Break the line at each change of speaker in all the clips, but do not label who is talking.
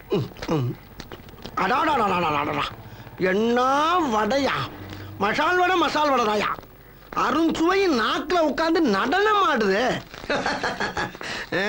அடாடாடாடாடாடா என்ன வடையா மசால் வடை மசால் வடைதாயா அருஞ்சுவை நாக்குல உட்காந்து நடனம் ஆடுது ஆ.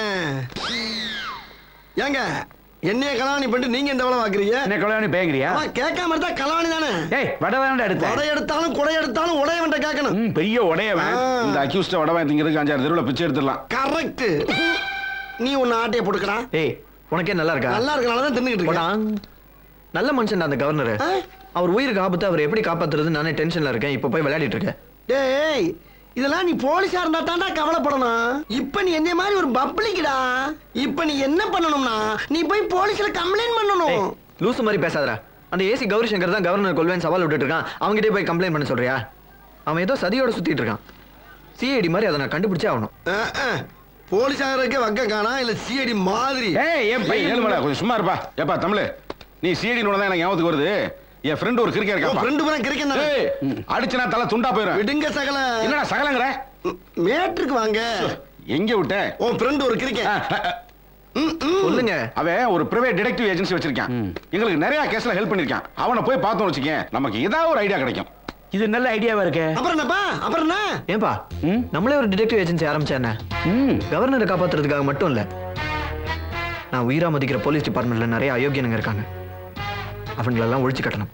ஏங்க என்னைய கலாணி பண்ணிட்டு நீங்க இந்த வேலை பாக்குறீங்க
என்ன கல்யாணி பேங்குறியா
அவன் கேட்காம இருந்தா கலாணி தானே
ஏய் வடை வேண்டாம் எடுத்த
வடை எடுத்தாலும் குடை எடுத்தாலும் உடைய வேண்ட கேட்கணும்
ம், பெரிய உடையவன்
ஆ.
இந்த அக்யூஸ்ட வடை திங்கிறதுக்கு அஞ்சாறு தெருவில் பிச்சை எடுத்துடலாம்
கரெக்ட் நீ ஒன்னு ஆட்டைய போட்டுக்கடா
ஏய் உனக்கே நல்லா இருக்கா
நல்லா இருக்கனால தான் தின்னுகிட்டு இருக்கேன்
போடாங். நல்ல மனுஷன் அந்த கவர்னர்
ஆ?
அவர் உயிருக்கு ஆபத்து அவர் எப்படி காப்பாத்துறது நானே டென்ஷன்ல இருக்கேன் இப்போ போய் விளையாடிட்டு இருக்கேன்
டேய் இதெல்லாம் நீ போலீஸா இருந்தா தான்டா கவலைப்படணும் இப்ப நீ என்ன மாதிரி ஒரு பப்ளிக்டா இப்ப நீ என்ன பண்ணணும்னா நீ போய் போலீஸ்ல கம்ப்ளைண்ட்
ஏய்,
பண்ணணும்
லூசு மாதிரி பேசாதடா அந்த ஏசி கௌரி சங்கர் தான் கவர்னர் கொள்வேன் சவால் விட்டுட்டு இருக்கான் அவங்ககிட்டயே போய் கம்ப்ளைண்ட் பண்ண சொல்றியா அவன் ஏதோ சதியோட சுத்திட்டு இருக்கான் சிஐடி மாதிரி அதை நான் கண்டுபிடிச்சே ஆகணும்
அஹ், அஹ். போலீஸ் ஆகிறதுக்கு வக்க காணா இல்ல சிஐடி மாதிரி
ஏய் என் பையன் ஏழுமலை கொஞ்சம் சும்மா இருப்பா ஏப்பா தமிழ் நீ சிஐடி தான் எனக்கு ஞாபகத்துக்கு வருது என் ஃப்ரெண்ட் ஒரு கிரிக்கெட் இருக்காப்பா
ஃப்ரெண்டு பூரா கிரிக்கெட்
ஏய் அடிச்சுனா தலை துண்டா போயிடும்
விடுங்க சகல
என்னடா சகலங்கிற
மேட்ருக்கு வாங்க
எங்க விட்ட
உன் ஃப்ரெண்டு ஒரு கிரிக்கெட்
ஆ, ஆ, ஆ.
சொல்லுங்க
அவன் ஒரு பிரைவேட் டிடெக்டிவ் ஏஜென்சி வச்சிருக்கான் எங்களுக்கு நிறைய கேஸ்ல ஹெல்ப் பண்ணிருக்கான் அவனை போய் பார்த்தோம் வச்சுக்கேன் நமக்கு ஏதாவது ஒரு ஐடியா கிடைக்கும்
இது நல்ல ஐடியாவா இருக்கே
அப்புறம் என்னப்பா அப்புறம் என்ன
ஏன்பா
ம்?
நம்மளே ஒரு டிடெக்டிவ் ஏஜென்சி ஆரம்பிச்சா என்ன
ம்
கவர்னரை காப்பாத்துறதுக்காக மட்டும் இல்ல நான் உயிரா மதிக்கிற போலீஸ் டிபார்ட்மெண்ட்ல நிறைய அயோக்கியனுங்க இருக்காங்க அவங்களெல்லாம் ஒழிச்சு கட்டணும்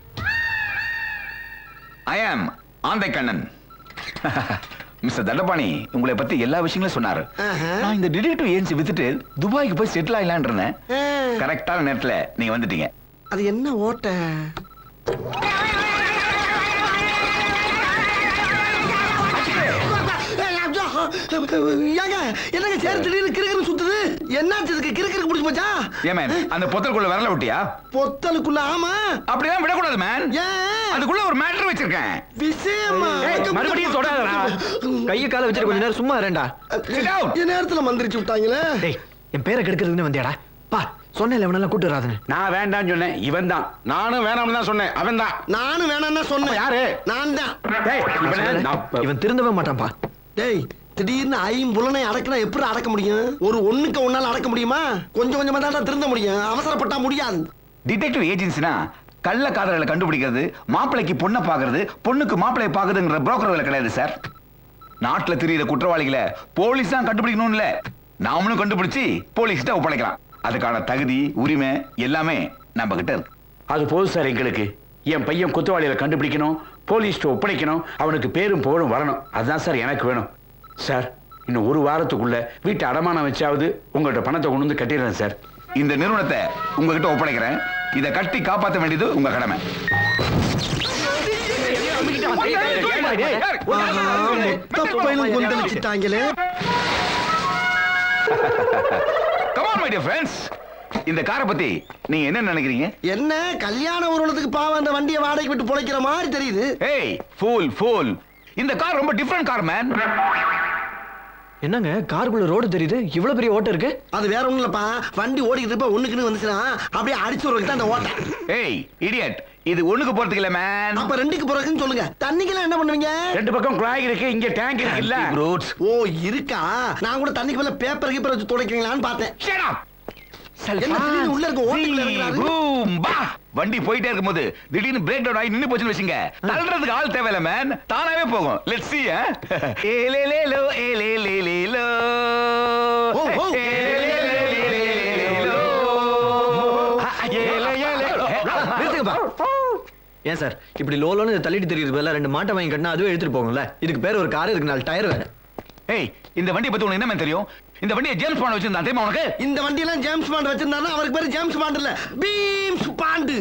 ஐ ஆம் ஆந்தை கண்ணன் மிஸ்டர் தண்டபாணி உங்களை பத்தி எல்லா விஷயங்களும் சொன்னாரு
ஆஹா.
நான் இந்த டிடெக்டிவ் ஏஜென்சி வித்துட்டு துபாய்க்கு போய் செட்டில் ஆகலான் இருந்தேன்
ஆ,
கரெக்டான நேரத்துல நீங்க வந்துட்டீங்க
அது என்ன ஓட்ட ஏங்க என்னங்க சேர் திடீர்னு கிறுக்கிறு சுத்துது என்னாச்சு இதுக்கு கிறுக்கிறு பிடிச்சு போச்சா
ஏன் மேன் அந்த பொத்தலுக்குள்ள விரல விட்டியா
பொத்தலுக்குள்ள ஆமா
அப்படிலாம் விடக்கூடாது மேன்
ஏன்
அதுக்குள்ள ஒரு மேட்டர் வச்சிருக்கேன்
விஷயமா
ஏய், மறுபடியும் தொடாதடா.
கையை காலை வச்சுட்டு கொஞ்ச நேரம் சும்மா இரண்டா
Sit down.
என் நேரத்துல மந்திரிச்சு விட்டாங்களே
டேய் என் பேரை கெடுக்கிறதுன்னு வந்தியாடா பா சொன்னேன் இவனெல்லாம் கூட்டு வராதுன்னு
நான் வேண்டாம்னு சொன்னேன் இவன் தான்
நானும் வேணாம்னு தான் சொன்னேன் அவன் தான்
நானும் வேணாம்னு சொன்னேன்
யாரு?
நான் தான்
டேய் இவனை நான்
இவன் திருந்தவே மாட்டான்ப்பா
டேய் திடீர்னு ஐம்புலனை அடக்கினா எப்படி அடக்க முடியும் ஒரு ஒண்ணுக்கு ஒன்னால அடக்க முடியுமா கொஞ்சம் கொஞ்சமா தான் திருந்த முடியும் அவசரப்பட்டா முடியாது
டிடெக்டிவ் ஏஜென்சினா கள்ள காதலை கண்டுபிடிக்கிறது மாப்பிள்ளைக்கு பொண்ணை பார்க்கறது பொண்ணுக்கு மாப்பிள்ளையை பார்க்கறதுங்கிற புரோக்கர் வேலை கிடையாது சார் நாட்டுல தெரியுற குற்றவாளிகளை போலீஸ் தான் கண்டுபிடிக்கணும் இல்ல நாமளும் கண்டுபிடிச்சு போலீஸ்கிட்ட ஒப்படைக்கலாம் அதுக்கான தகுதி உரிமை எல்லாமே நம்ம கிட்ட இருக்கு
அது போதும் சார் எங்களுக்கு என் பையன் குற்றவாளிகளை கண்டுபிடிக்கணும் போலீஸ்ட்டு ஒப்படைக்கணும் அவனுக்கு பேரும் புகழும் வரணும் அதுதான் சார் எனக்கு வேணும் சார் இன்னும் ஒரு வாரத்துக்குள்ள வீட்டை அடமானம் வச்சாவது உங்கள்ட்ட பணத்தை கொண்டு வந்து கட்டிடுறேன் சார்
இந்த நிறுவனத்தை உங்ககிட்ட ஒப்படைக்கிறேன் இதை கட்டி காப்பாற்ற வேண்டியது உங்க கடமை
மொத்தப்பையிலும் கொந்தளிச்சிட்டாங்களே
Come on, my dear friends. இந்த காரை பத்தி நீங்க என்ன நினைக்கிறீங்க
என்ன கல்யாண ஊர்வலத்துக்கு பாவம் அந்த வண்டியை வாடகைக்கு விட்டு பொழைக்கிற மாதிரி தெரியுது
ஏய் ஃபூல் ஃபூல் இந்த கார் ரொம்ப டிஃபரண்ட் கார் மேன்
என்னங்க காருக்குள்ள ரோடு தெரியுது இவ்வளவு பெரிய ஓட்டம் இருக்கு
அது வேற ஒண்ணும் இல்லப்பா வண்டி ஓடிக்கிட்டு இருப்ப ஒண்ணுக்குன்னு வந்துச்சுன்னா அப்படியே அடிச்சு ஒரு தான் அந்த ஓட்டை
ஏய் இடியட் இது ஒண்ணுக்கு போறதுக்கு இல்ல மேன்
அப்ப ரெண்டுக்கு பிறகுன்னு சொல்லுங்க தண்ணிக்கெல்லாம் என்ன பண்ணுவீங்க
ரெண்டு பக்கம் குழாய் இருக்கு இங்க டேங்க் இருக்குல்ல
ரூட்ஸ்
ஓ இருக்கா நான் கூட தண்ணிக்கு மேல பேப்பர் கீப்பர் வச்சு துடைக்கிறீங்களான்னு பார்த்தேன் என்ன திடீர்னு உள்ள இருக்க ஓட்டைக்குள்ள இறங்குறாரு?
வண்டி போயிட்டே இருக்கும்போது திடீர்னு பிரேக் டவுன் ஆகி நின்னு போச்சுன்னு வச்சுங்க தள்ளுறதுக்கு ஆள் தேவையில்ல மேன் தானாவே போகும் லெட்ஸ் see ஏலேலேலோ ஏலேலேலேலோ
ஓ, ஓ.
ஏலேலேலேலேலோ. ஏலே, ஏலே.
நிறுத்துங்கப்பா ஏன் சார் இப்படி லோலோன்னு இதை தள்ளிட்டு தெரியுது பதிலா ரெண்டு மாட்டை வாங்கி கட்டினா அதுவே எடுத்துட்டு போகும்ல இதுக்கு பேர் ஒரு கார் இதுக்கு நாலு டயர் வேற
ஏய் இந்த வண்டியை பத்தி உனக்கு என்ன man தெரியும் இந்த வண்டியை ஜேம்ஸ் பாண்ட் வச்சிருந்தான் தெரியுமா உனக்கு
இந்த வண்டியெல்லாம் ஜேம்ஸ் பாண்ட் வச்சிருந்தாருன்னா அவருக்கு பேரு ஜேம்ஸ் பாண்ட் இல்ல பீம்ஸ் பாண்டு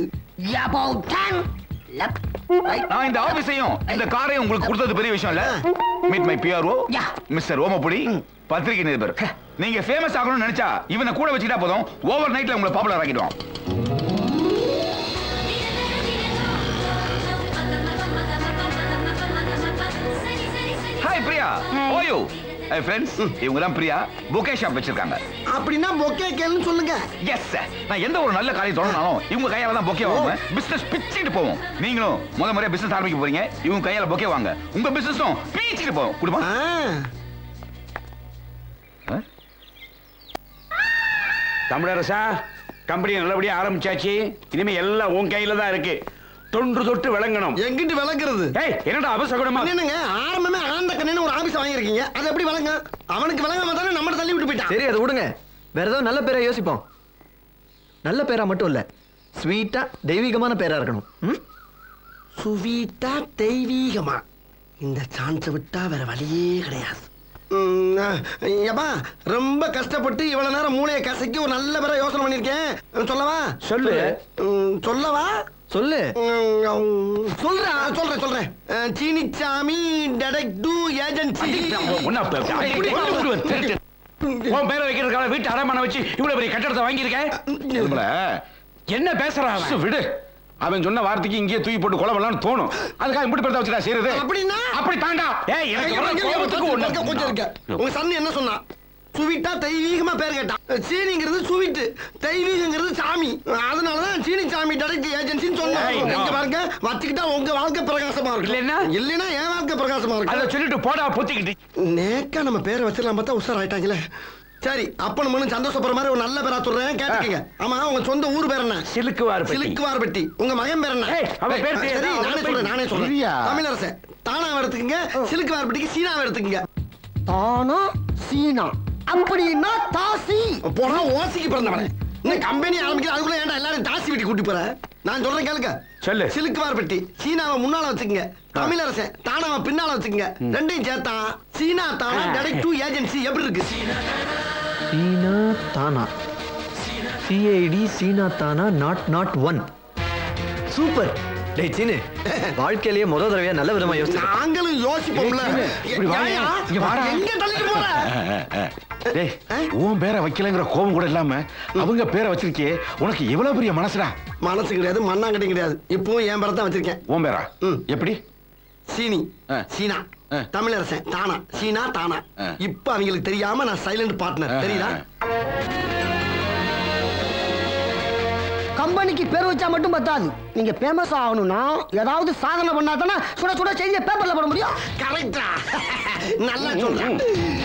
நான் இந்த ஆபீஸையும் இந்த காரையும் உங்களுக்கு கொடுத்தது பெரிய விஷயம் இல்ல meet my PRO mister Omappudi பத்திரிகை நிருபர் நீங்க ஃபேமஸ் ஆகணும்னு நினைச்சா இவனை கூட வச்சுக்கிட்டா போதும் ஓவர் நைட்ல உங்களை பாப்புலர் ஆக்கிடுவான் ஹாய் பிரியா ஓயோ ஃப்ரெண்ட்ஸ் இவங்க தான் பிரியா பொக்கே ஷாப் வச்சிருக்காங்க
அப்படின்னா பொக்கே கேளுன்னு சொல்லுங்க
எஸ் நான் எந்த ஒரு நல்ல காரியம் தொடங்கினாலும் இவங்க கையால தான் பொக்கே வாங்குவேன் பிசினஸ் பிச்சிட்டு போவோம் நீங்களும் முத முறையா பிசினஸ் ஆரம்பிக்க போறீங்க இவங்க கையால பொக்கே வாங்க உங்க பிசினஸும் பீச்சிட்டு போவோம் குடும்பம்
ஆ,
தமிழரசா கம்பெனி நல்லபடியா ஆரம்பிச்சாச்சு இனிமே எல்லாம் உன் கையில தான் இருக்கு தொன்று தொட்டு விளங்கணும்
எங்கிட்டு விளக்குறது
ஏய் என்னடா அபசகுணமா
என்னங்க ஆரம்பமே ஆந்த கண்ணு ஒரு ஆபீஸ் வாங்கியிருக்கீங்க அது எப்படி விளங்க அவனுக்கு விளங்காம தானே நம்மள தள்ளி விட்டு போயிட்டான்
சரி அதை விடுங்க வேற ஏதாவது நல்ல பேரா யோசிப்போம் நல்ல பேரா மட்டும் இல்ல ஸ்வீட்டா தெய்வீகமான பேரா இருக்கணும் ம்?
சுவீட்டா தெய்வீகமா இந்த சான்ஸ் விட்டா வேற வழியே கிடையாது ம், ஏப்பா ரொம்ப கஷ்டப்பட்டு இவ்வளவு நேரம் மூளையை கசக்கி ஒரு நல்ல பேரை யோசனை பண்ணிருக்கேன் சொல்லவா
சொல்லு
ம், சொல்லவா
சொல்லு
ம், சொல்றேன் சொல்றேன் சொல்றேன் அஹ், சீனிச்சாமி டெடக்டிவ் ஏஜென்சி
உன்னை அப்ப- அப்ப-
இப்படி-
உன் திருட்டு. உன் பேரை வைக்கிறதுக்காக வீட்டு அடமான வச்சு இவ்வளவு பெரிய கட்டடத்தை வாங்கியிருக்கேன்
நம்மள
என்ன பேசுறான் அவன்?
சு, விடு அவன் சொன்ன வார்த்தைக்கு இங்கேயே தூக்கி போட்டு கொலை பண்ணலாம்னு தோணும் அதுக்காக இப்படி பெருத்தா வச்சுடா செய்யறது
அப்படின்னா
அப்படி தாண்டா
ஏய் எனக்கு
இங்க
வர
இங்க
கோபத்துக்கு
இங்க
ஒண்ணு-
கொஞ்சம் இருக்க உங்க சன் என்ன சொன்னா சுவீட்டா தெய்வீகமா பேர் கேட்டான் சீனிங்கிறது சுவீட்டு தெய்வீகங்கிறது சாமி அதனாலதான் சீனி சாமி டைரக்ட் ஏஜென்சின்னு சொன்னோம்
ஏய்,
இங்க
no.
பாருங்க வச்சுக்கிட்டா உங்க வாழ்க்கை பிரகாசமா இருக்கும்
இல்லைன்னா?
இல்லைன்னா என் வாழ்க்கை பிரகாசமா
அதை
இருக்கும்
சொல்லிட்டு போடா பொத்திக்கிட்டு
நேக்கா நம்ம பேரை வச்சிடலாம் பார்த்தா உஷார் ஆயிட்டாங்களே சரி அப்ப நம்ம சந்தோஷப்படுற மாதிரி ஒரு நல்ல பேரா சொல்றேன் கேட்டுக்கங்க ஆமா உங்க சொந்த ஊர் பேர் என்ன
சிலுக்குவார் பெட்டி.
சிலுக்குவார்பட்டி உங்க மகன் பேர் என்ன
ஏய், அவன் பேர்
சரி
தெரியாதா? அவன்
நானே
பேர்
சொல்றேன் நானே சொல்றேன்
தெரியா?
தமிழரசே தானாவை எடுத்துக்கங்க சிலுக்குவார்பட்டிக்கு சீனாவை எடுத்துக்கங்க
தானா சீனா அப்படின்னா தாசி
போனா ஓசிக்கு பிறந்தவனே இன்னும் கம்பெனி ஆரம்பிக்கிற அதுக்குள்ள ஏன்டா எல்லாரும் தாசி வீட்டுக்கு கூட்டி போற நான் சொல்றேன் கேளுங்க
சொல்லு.
சிலுக்குவார்பட்டி சீனாவை முன்னால வச்சுக்கங்க தமிழரசே தானாவை பின்னால வச்சுக்கங்க ரெண்டையும் சேர்த்தா சீனா தானா டைரக்ட் டூ ஏஜென்சி எப்படி இருக்கு
சீனா தானா சிஐடி சீனா தானா நாட் நாட் ஒன் சூப்பர் டேய் சீனு வாழ்க்கையிலேயே முத தடவையா நல்ல விதமா யோசிச்சு
நாங்களும் யோசிப்போம்ல
இப்படி வாங்க.
ஏயா,
இங்க வாடா.
எங்க தள்ளிட்டு போற
டேய் உன் பேரை வைக்கலங்கிற கோபம் கூட இல்லாம அவங்க பேரை வச்சிருக்கே உனக்கு எவ்வளவு பெரிய மனசுடா
மனசு கிடையாது மண்ணாங்கட்டி கிடையாது இப்பவும் என் படம் தான் வச்சிருக்கேன்
உன் பேரா
ம்.
எப்படி
சீனி
ஆ.
சீனா
ஆ.
தமிழரசன் தானா சீனா தானா
ஆ.
இப்ப அவங்களுக்கு தெரியாம நான் சைலண்ட் பார்ட்னர் தெரியுதா
கம்பெனிக்கு பேர் வச்சா மட்டும் பத்தாது நீங்க ஃபேமஸ் ஆகணும்னா ஏதாவது சாதனை பண்ணா தானே சுட சுட செய்தியை பேப்பர்ல போட முடியும்
கரெக்டா நல்லா சொல்றேன்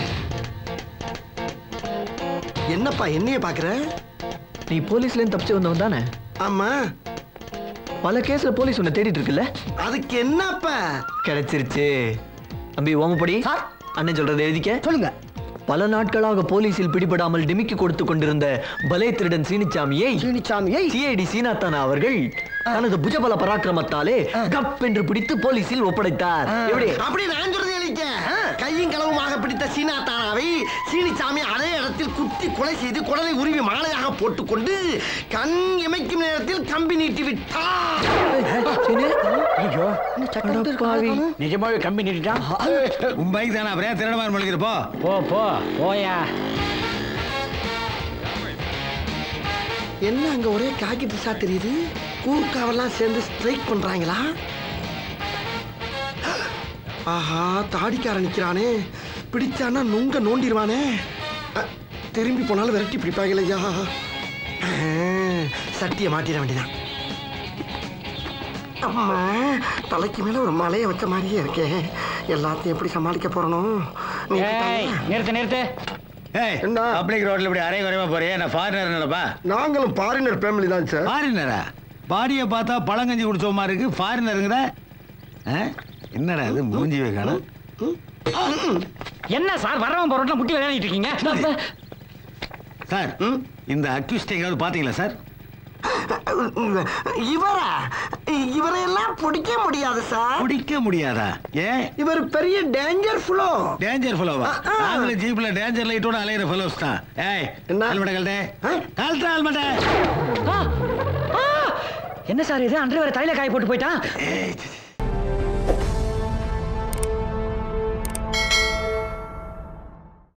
என்னப்பா என்னைய பாக்குற
நீ போலீஸ்ல இருந்து தப்பிச்சு வந்தவன் தானே
ஆமா
பல கேஸ்ல போலீஸ் உன்னை தேடிட்டு இருக்குல்ல
அதுக்கு என்னப்பா
கிடைச்சிருச்சு தம்பி ஓமப்படி
சார்.
அண்ணன் சொல்றதை எழுதிக்க
சொல்லுங்க
பல நாட்களாக போலீசில் பிடிபடாமல் டிமிக்கி கொடுத்து கொண்டிருந்த பலே திருடன் சீனிச்சாமியை
சீனிச்சாமியை
சிஐடி சீனாத்தானா அவர்கள் தனது புஜபல பராக்கிரமத்தாலே கப் என்று பிடித்து போலீசில் ஒப்படைத்தார் எப்படி
அப்படி நான் சொல்றது எழுதிக்க கையும் களவுமாக பிடித்த சீனா தானாவை சீனிச்சாமி அதே இடத்தில் குத்தி கொலை செய்து குடலை உருவி மாலையாக போட்டுக்கொண்டு கண் இமைக்கும் நேரத்தில் கம்பி நீட்டி விட்டார்
சீனு,
ஐயோ
என்ன சட்டம்
அட பாவி.
நிஜமாவே கம்பி நீட்டிட்டான்
உன் பைக் தானே அப்புறம் ஏன் திருட மாதிரி முழிக்கிறப்போ
போ போ போயா
என்ன அங்க ஒரே காக்கி திசா தெரியுது கூர்க்காவெல்லாம் சேர்ந்து ஸ்ட்ரைக் பண்றாங்களா ஆஹா தாடிக்காரன் நிக்கிறானே பிடிச்சானா நுங்க நோண்டிடுவானே அ, திரும்பி போனாலும் விரட்டி பிடிப்பாங்களையா சட்டியை மாட்டிட வேண்டியதான் அம்மா தலைக்கு மேல ஒரு மலையை வச்ச மாதிரியே இருக்கேன் எல்லாத்தையும் எப்படி சமாளிக்க போறனோ நீ
நிறுத்து நிறுத்து
ஏய்
என்ன?
பப்ளிக் ரோட்ல இப்படி அரை குறையமா போறியே நான் ஃபாரினர் நினைப்பா
நாங்களும் பாரினர் ஃபேமிலி தான் சார்
ஃபாரினரா பாடியை பார்த்தா பழங்கஞ்சி குடிச்ச மாதிரி இருக்கு ஃபாரினருங்கிற ஆ? என்னடா இது மூஞ்சி வைக்கணும்
என்ன சார் வரவன் போறோம்ல முட்டி விளையாடிட்டு இருக்கீங்க
சார் இந்த அக்யூஸ்ட் எங்காவது பாத்தீங்களா சார்
இவரா இவரையெல்லாம் பிடிக்க முடியாது சார்
பிடிக்க முடியாதா ஏன்
இவர் பெரிய டேஞ்சர் ஃபுல்லோ
டேஞ்சர் ஃபெலோவா
ஆ, ஆ.
நாங்களும் ஜீப்ல டேஞ்சர் லைட்டோட அலையிற ஃபெலோஸ் தான் ஏய்
என்ன?
ஹெல்மெட்டை கழட்டு
ஆ?
கழட்டு ஹெல்மெட்டை
என்ன சார் இது அன்றைய தலையில காய போட்டு போயிட்டான்
ஏய், சி, சி.